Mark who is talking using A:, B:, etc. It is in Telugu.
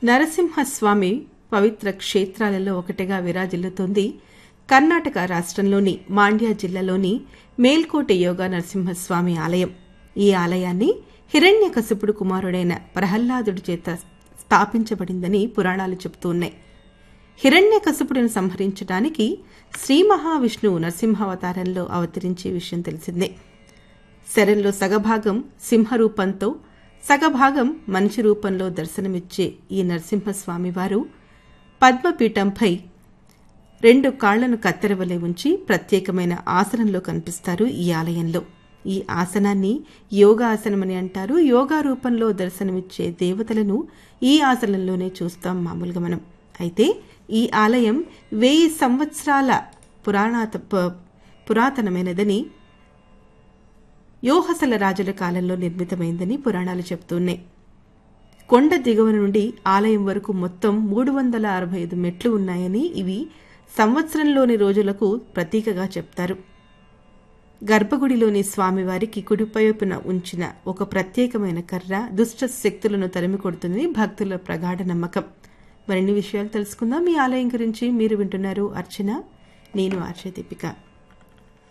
A: నరసింహస్వామి పవిత్ర క్షేత్రాలలో ఒకటిగా విరాజిల్లుతోంది కర్ణాటక రాష్ట్రంలోని మాండ్య జిల్లాలోని మేల్కోటె యోగా నరసింహస్వామి ఆలయం ఈ ఆలయాన్ని హిరణ్యకశిపుడు కుమారుడైన ప్రహ్లాదుడి చేత స్థాపించబడిందని పురాణాలు చెబుతూ ఉన్నాయి హిరణ్యకశిపుడిని సంహరించడానికి శ్రీ మహావిష్ణువు నరసింహావతారంలో అవతరించే విషయం తెలిసిందే శరంలో సగభాగం సింహరూపంతో సగభాగం మనిషి రూపంలో దర్శనమిచ్చే ఈ నరసింహస్వామి వారు పద్మపీఠంపై రెండు కాళ్లను కత్తెరవలే ఉంచి ప్రత్యేకమైన ఆసనంలో కనిపిస్తారు ఈ ఆలయంలో ఈ ఆసనాన్ని యోగా ఆసనమని అంటారు యోగా రూపంలో దర్శనమిచ్చే దేవతలను ఈ ఆసనంలోనే చూస్తాం మామూలుగా మనం అయితే ఈ ఆలయం వెయ్యి సంవత్సరాల పురాణాత పురాతనమైనదని యోహసల రాజుల కాలంలో నిర్మితమైందని పురాణాలు చెబుతున్నాయి కొండ దిగువ నుండి ఆలయం వరకు మొత్తం మూడు వందల అరవై ఐదు మెట్లు ఉన్నాయని ఇవి సంవత్సరంలోని రోజులకు ప్రతీకగా చెప్తారు గర్భగుడిలోని స్వామివారికి కుడిపైపున ఉంచిన ఒక ప్రత్యేకమైన కర్ర దుష్ట శక్తులను తరిమి కొడుతుందని భక్తుల ప్రగాఢ నమ్మకం మరిన్ని విషయాలు తెలుసుకుందాం ఈ ఆలయం గురించి మీరు వింటున్నారు అర్చన నేను ఆర్చే దీపిక